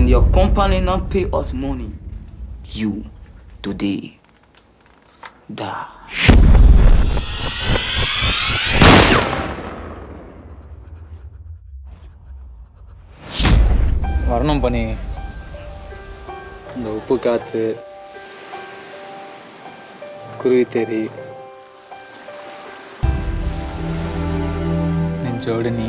and your company not pay us money, you today die. வரணும் பண்ணி இந்த உப்பு காற்று குருவி தேரி நெஞ்சோடு நீ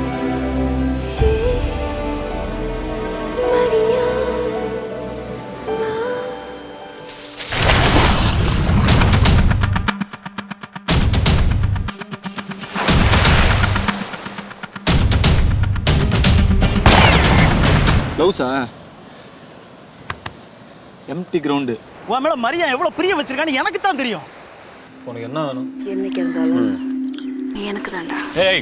க்ளவுஸா எம்டி கிரவுண்டு உன் மேல மரியா எவ்வளவு பிரிய வச்சிருக்கான்னு எனக்கு தான் தெரியும் உனக்கு என்ன வேணும் என்னைக்கு இருந்தாலும் நீ எனக்கு தான்டா ஏய்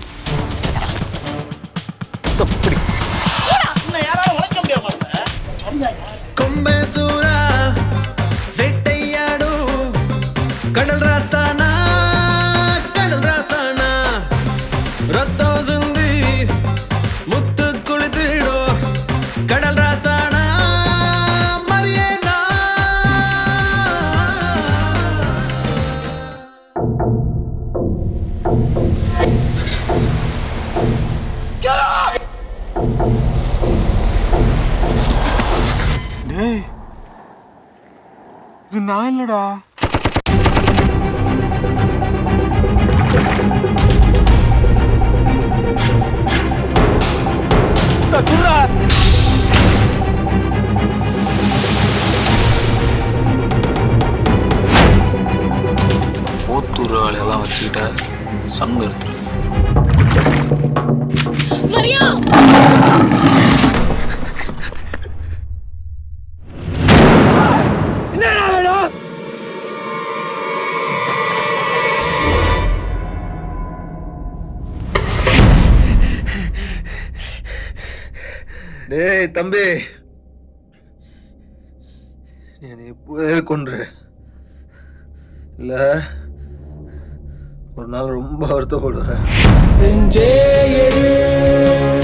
யாராவது உழைக்க முடியாம கொம்பசூரா வேட்டையாடும் கடல் ராசானா கடல் ராசானா ரத்தம் சுந்தி முத்து குளித்திடும் கடல் ராசானா மரியனா டேய் இது நான் இல்லடா ஓத்தூர் ஆளையெல்லாம் வச்சுக்கிட்ட சங்கம் எடுத்துரு டேய் தம்பி நீ என்னை இப்பவே கொன்று இல்ல ஒரு நாள் ரொம்ப வருத்தப்படுவேன் நெஞ்சே எரு